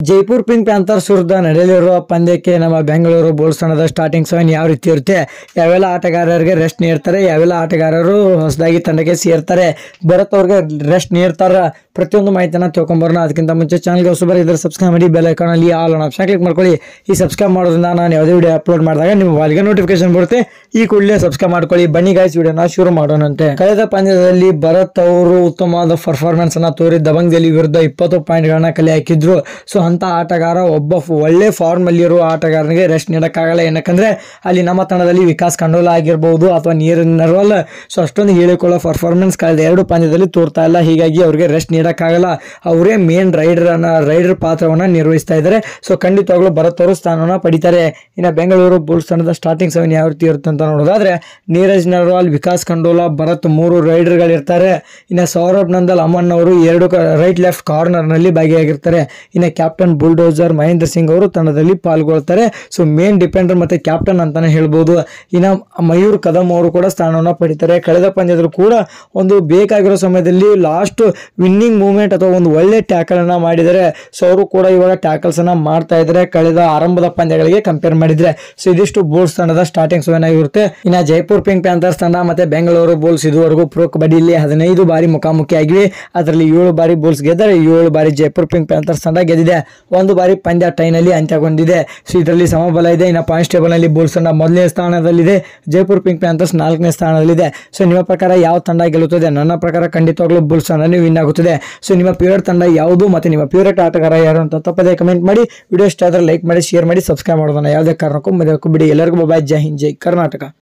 Jaipur pink panthers ವಿರುದ್ಧ ನಡೆಯಲಿರುವ ಪಂದ್ಯಕ್ಕೆ ನಮ್ಮ ಬೆಂಗಳೂರು ಬುಲ್ಸ್ ತಂಡದ ಸ್ಟಾರ್ಟಿಂಗ್ ಸೆವೆನ್ ಯಾವ ರೀತಿ ಇರುತ್ತೆ ಯಾವೆಲ್ಲ ಆಟಗಾರರಿಗೆ ರೆಸ್ಟ್ ನೀಡ್ತಾರೆ ಯಾವೆಲ್ಲ ಆಟಗಾರರು ಹೊಸದಾಗಿ ತಂಡಕ್ಕೆ ಸೇರ್ತಾರೆ ಭರತ್ ಅವ್ರಿಗೆ ರೆಸ್ಟ್ ನೀಡ್ತಾರ ಪ್ರತಿಯೊಂದು ಮಾಹಿತಿನ ತಿಳ್ಕೊಂಬರೋಣ ಅದಕ್ಕಿಂತ ಮುಂಚೆ ಚಾನಲ್ಗೆ ಹೊಸಬರ ಇದ್ರೆ ಸಬ್ಸ್ಕ್ರೈಬ್ ಮಾಡಿ ಬೆಲ್ ಐಕಾನಲ್ಲಿ ಆಲ್ ಆನ್ ಆಪ್ಷನ್ ಕ್ಲಿಕ್ ಮಾಡ್ಕೊಳ್ಳಿ ಈ ಸಬ್ಸ್ಕ್ರೈಬ್ ಮಾಡೋದ್ರಿಂದ ನಾನು ಯಾವುದೇ ವಿಡಿಯೋ ಅಪ್ಲೋಡ್ ಮಾಡಿದಾಗ ನಿಮ್ಮ ವಾಲಿಗೆ ನೋಟಿಫಿಕೇಶನ್ ಬರುತ್ತೆ ಈ ಕೂಡಲೇ ಸಬ್ಸ್ಕ್ರೈಬ್ ಮಾಡ್ಕೊಳ್ಳಿ ಬನ್ನಿ ಗಾಯ್ಸ್ ವಿಡಿಯೋನ ಶುರು ಮಾಡೋಣಂತೆ ಕಳೆದ ಪಂದ್ಯದಲ್ಲಿ ಭರತ್ ಅವರು ಉತ್ತಮವಾದ ಪರ್ಫಾರ್ಮೆನ್ಸ್ ಅನ್ನ ತೋರಿ ದಬಂಗ್ ದೆಹಲಿ ವಿರುದ್ಧ ಇಪ್ಪತ್ತು ಪಾಯಿಂಟ್ಗಳನ್ನ ಕಲೆ ಹಾಕಿದ್ರು ಸೊ ಅಂತ ಆಟಗಾರ ಒಬ್ಬ ಫ್- ಒಳ್ಳೆ ಫಾರ್ಮ್ ಅಲ್ಲಿ ಇರುವ ಆಟಗಾರನಿಗೆ ರೆಸ್ಟ್ ನೀಡಕ್ಕಾಗಲ್ಲ ಏನಕ್ಕಂದ್ರೆ ಅಲ್ಲಿ ನಮ್ಮ ತಂಡದಲ್ಲಿ ವಿಕಾಸ್ ಕಂಡೋಲ ಆಗಿರ್ಬಹುದು ಅಥವಾ ನೀರಿನ ನರ್ವಲ್ ಸೊ ಅಷ್ಟೊಂದು ಹೇಳಿಕೊಳ್ಳೋ ಪರ್ಫಾರ್ಮೆನ್ಸ್ ಕಳೆದ ಎರಡು ಪಂದ್ಯದಲ್ಲಿ ತೋರ್ತಾ ಇಲ್ಲ ಹೀಗಾಗಿ ಅವರಿಗೆ ರೆಸ್ಟ್ ನೀಡಕ್ಕಾಗಲ್ಲ ಅವರೇ ಮೇನ್ ರೈಡರ್ ಅನ್ನ ರೈಡರ್ ಪಾತ್ರವನ್ನ ನಿರ್ವಹಿಸ್ತಾ ಇದ್ದಾರೆ ಸೊ ಖಂಡಿತವಾಗ್ಲೂ ಭರತ್ ಅವರು ಸ್ಥಾನವನ್ನ ಪಡಿತಾರೆ ಇನ್ನು ಬೆಂಗಳೂರು ಬುಲ್ಸ್ ತಂಡದ ಸ್ಟಾರ್ಟಿಂಗ್ ಸೆವೆನ್ ಯಾವ ರೀತಿ ಇರುತ್ತೆ ಅಂತ ನೋಡೋದಾದ್ರೆ ನೀರಜ್ ನರ್ವಾಲ್ ವಿಕಾಸ್ ಖಂಡೋಲಾ ಭರತ್ ಮೂರು ರೈಡರ್ಗಳಿರ್ತಾರೆ ಇನ್ನು ಸೌರಭ್ ನಂದಲ್ ಅಮನ್ ಅವರು ಎರಡು ರೈಟ್ ಲೆಫ್ಟ್ ಕಾರ್ನರ್ ನಲ್ಲಿ ಭಾಗಿಯಾಗಿರ್ತಾರೆ ಇನ್ನು ಕ್ಯಾಪ್ಟನ್ ಬುಲ್ಡೋಸರ್ ಮಹೇಂದ್ರ ಸಿಂಗ್ ಅವರು ತಂಡದಲ್ಲಿ ಪಾಲ್ಗೊಳ್ತಾರೆ ಸೊ ಮೇನ್ ಡಿಪೆಂಡರ್ ಮತ್ತೆ ಕ್ಯಾಪ್ಟನ್ ಅಂತಾನೆ ಹೇಳ್ಬೋದು ಇನ್ನು ಮಯೂರ್ ಕದಮ್ ಅವರು ಕೂಡ ಸ್ಥಾನವನ್ನ ಪಡಿತಾರೆ ಕಳೆದ ಪಂದ್ಯದಲ್ಲಿ ಕೂಡ ಒಂದು ಬೇಕಾಗಿರೋ ಸಮಯದಲ್ಲಿ ಲಾಸ್ಟ್ ವಿನ್ನಿಂಗ್ ಮೂವ್ಮೆಂಟ್ ಅಥವಾ ಒಂದು ಒಳ್ಳೆ ಟ್ಯಾಕಲ್ ಅನ್ನ ಮಾಡಿದರೆ ಸೊ ಅವರು ಕೂಡ ಇವಾಗ ಟ್ಯಾಕಲ್ಸ್ ಅನ್ನ ಮಾಡ್ತಾ ಇದ್ದಾರೆ ಕಳೆದ ಆರಂಭದ ಪಂದ್ಯಗಳಿಗೆ ಕಂಪೇರ್ ಮಾಡಿದ್ರೆ ಸೊ ಇದಿಷ್ಟು ಬುಲ್ಸ್ ತಂಡದ ಸ್ಟಾರ್ಟಿಂಗ್ ಸೆವೆನ್ ಆಗಿರುತ್ತೆ ಇನ್ನು ಜೈಪುರ್ ಪಿಂಕ್ ಪ್ಯಾಂಥರ್ಸ್ ತಂಡ ಮತ್ತೆ ಬೆಂಗಳೂರು ಬುಲ್ಸ್ ಇದುವರೆಗೂ ಪ್ರೋ ಕಬಡ್ಡಿಯಲ್ಲಿ ಹದಿನೈದು ಬಾರಿ ಮುಖಾಮುಖಿ ಆಗಿವೆ ಅದರಲ್ಲಿ ಏಳು ಬಾರಿ ಬುಲ್ಸ್ ಗೆದ್ದರೆ ಏಳು ಬಾರಿ ಜೈಪುರ್ ಪಿಂಕ್ ಪ್ಯಾಂಥರ್ಸ್ ತಂಡ ಗೆದ್ದಿದೆ ಒಂದು ಬಾರಿ ಪಂದ್ಯ ಟೈನಲ್ಲಿ ಅಂತ್ಯಗೊಂಡಿದೆ ಸೊ ಇದರಲ್ಲಿ ಸಮಬಲ ಇದೆ ಇನ್ನು ಪಾಯಿಂಟ್ಸ್ ಟೇಬಲ್ ನಲ್ಲಿ ಬುಲ್ಸ್ ತಂಡ ಮೊದಲನೇ ಸ್ಥಾನದಲ್ಲಿದೆ ಜೈಪುರ್ ಪಿಂಕ್ ಪ್ಯಾಂಥರ್ಸ್ ನಾಲ್ಕನೇ ಸ್ಥಾನದಲ್ಲಿದೆ ಸೊ ನಿಮ್ಮ ಪ್ರಕಾರ ಯಾವ ತಂಡ ಗೆಲ್ಲುತ್ತದೆ ನನ್ನ ಪ್ರಕಾರ ಖಂಡಿತವಾಗ್ಲೂ ಬುಲ್ಸ್ ತಂಡನೇ ವಿನ್ ಆಗುತ್ತದೆ ಸೊ ನಿಮ್ಮ ಫೇವರೇಟ್ ತಂಡ ಯಾವುದು ಮತ್ತೆ ನಿಮ್ಮ ಫೇವರೇಟ್ ಆಟಗಾರ ಯಾರು ಅಂತ ತಪ್ಪದೇ ಕಮೆಂಟ್ ಮಾಡಿ ವಿಡಿಯೋ ಇಷ್ಟ ಆದರೆ ಲೈಕ್ ಮಾಡಿ ಶೇರ್ ಮಾಡಿ ಸಬ್ಸ್ಕ್ರೈಬ್ ಮಾಡೋದನ್ನ ಯಾವುದೇ ಕಾರಣಕ್ಕೂ ಮರೆಯೋಕ್ಕೂ ಬಿಡಿ ಎಲ್ಲರಿಗೂ ಬಾಯ್ ಜೈ ಹಿಂದ್ ಜೈ ಕರ್ನಾಟಕ